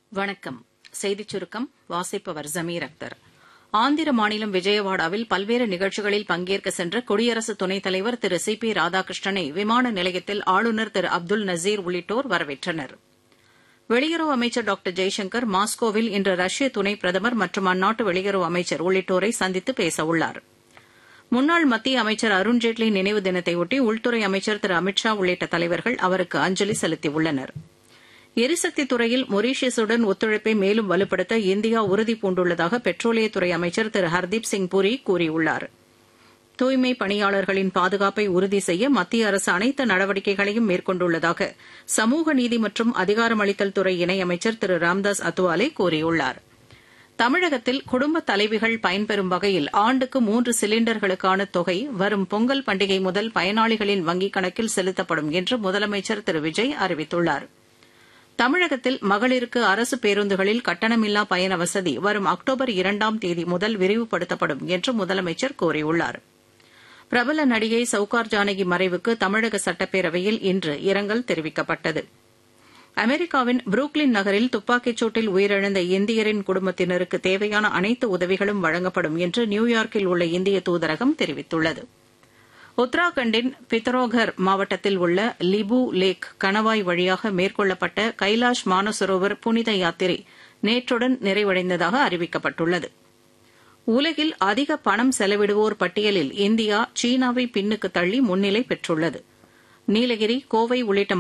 வணக்கம் செய்திச் சுருக்கம் வாசிப்பவர் ஜமீர் அக்தர் ஆந்திர மாநிலம் விஜயவாடாவில் பல்வேறு நிகழ்ச்சிகளில் பங்கேற்க சென்ற குடியரசு துணைத் தலைவர் திரு சி பி ராதாகிருஷ்ணனை விமான நிலையத்தில் ஆளுநர் திரு அப்துல் நசீர் உள்ளிட்டோர் வரவேற்றனர் வெளியுறவு அமைச்சர் டாக்டர் ஜெய்சங்கர் மாஸ்கோவில் இன்று ரஷ்ய துணை பிரதமர் மற்றும் அந்நாட்டு வெளியுறவு அமைச்சர் உள்ளிட்டோரை சந்தித்து பேசவுள்ளார் முன்னாள் மத்திய அமைச்சர் அருண்ஜேட்லி நினைவு தினத்தையொட்டி உள்துறை அமைச்சர் திரு அமித் ஷா உள்ளிட்ட தலைவர்கள் அவருக்கு அஞ்சலி செலுத்தியுள்ளனா் எரிசக்தி துறையில் மொரீஷியஸுடன் ஒத்துழைப்பை மேலும் வலுப்படுத்த இந்தியா உறுதிபூண்டுள்ளதாக பெட்ரோலியத்துறை அமைச்சர் திரு ஹர்தீப் சிங் புரி கூறியுள்ளார் தூய்மை பணியாளர்களின் பாதுகாப்பை உறுதி செய்ய மத்திய அரசு அனைத்து நடவடிக்கைகளையும் மேற்கொண்டுள்ளதாக சமூக நீதி மற்றும் அதிகாரமளித்தல் துறை இணையமைச்சர் திரு ராம்தாஸ் அத்வாலே கூறியுள்ளார் தமிழகத்தில் குடும்ப தலைவிகள் பயன்பெறும் வகையில் ஆண்டுக்கு மூன்று சிலிண்டர்களுக்கான தொகை வரும் பொங்கல் பண்டிகை முதல் பயனாளிகளின் வங்கிக் கணக்கில் செலுத்தப்படும் என்று முதலமைச்சர் திரு விஜய் அறிவித்துள்ளாா் தமிழகத்தில் மகளிருக்கு அரசு பேருந்துகளில் கட்டணமில்லா பயண வசதி வரும் அக்டோபர் இரண்டாம் தேதி முதல் விரிவுபடுத்தப்படும் என்று முதலமைச்சர் கூறியுள்ளார் பிரபல நடிகை சவுகார் ஜானகி மறைவுக்கு தமிழக சட்டப்பேரவையில் இன்று இரங்கல் தெரிவிக்கப்பட்டது அமெரிக்காவின் புரூக்ளின் நகரில் துப்பாக்கிச் சூட்டில் உயிரிழந்த இந்தியரின் குடும்பத்தினருக்கு தேவையான அனைத்து உதவிகளும் வழங்கப்படும் என்று நியூயார்க்கில் உள்ள இந்திய தூதரகம் தெரிவித்துள்ளது உத்தராகண்டின் பித்தரோகர் மாவட்டத்தில் உள்ள லிபு லேக் கணவாய் வழியாக மேற்கொள்ளப்பட்ட கைலாஷ் மானசரோவர் புனித யாத்திரை நேற்றுடன் நிறைவடைந்ததாக அறிவிக்கப்பட்டுள்ளது உலகில் அதிக பணம் செலவிடுவோர் பட்டியலில் இந்தியா சீனாவை பின்னுக்கு தள்ளி முன்னிலை பெற்றுள்ளது நீலகிரி கோவை உள்ளிட்ட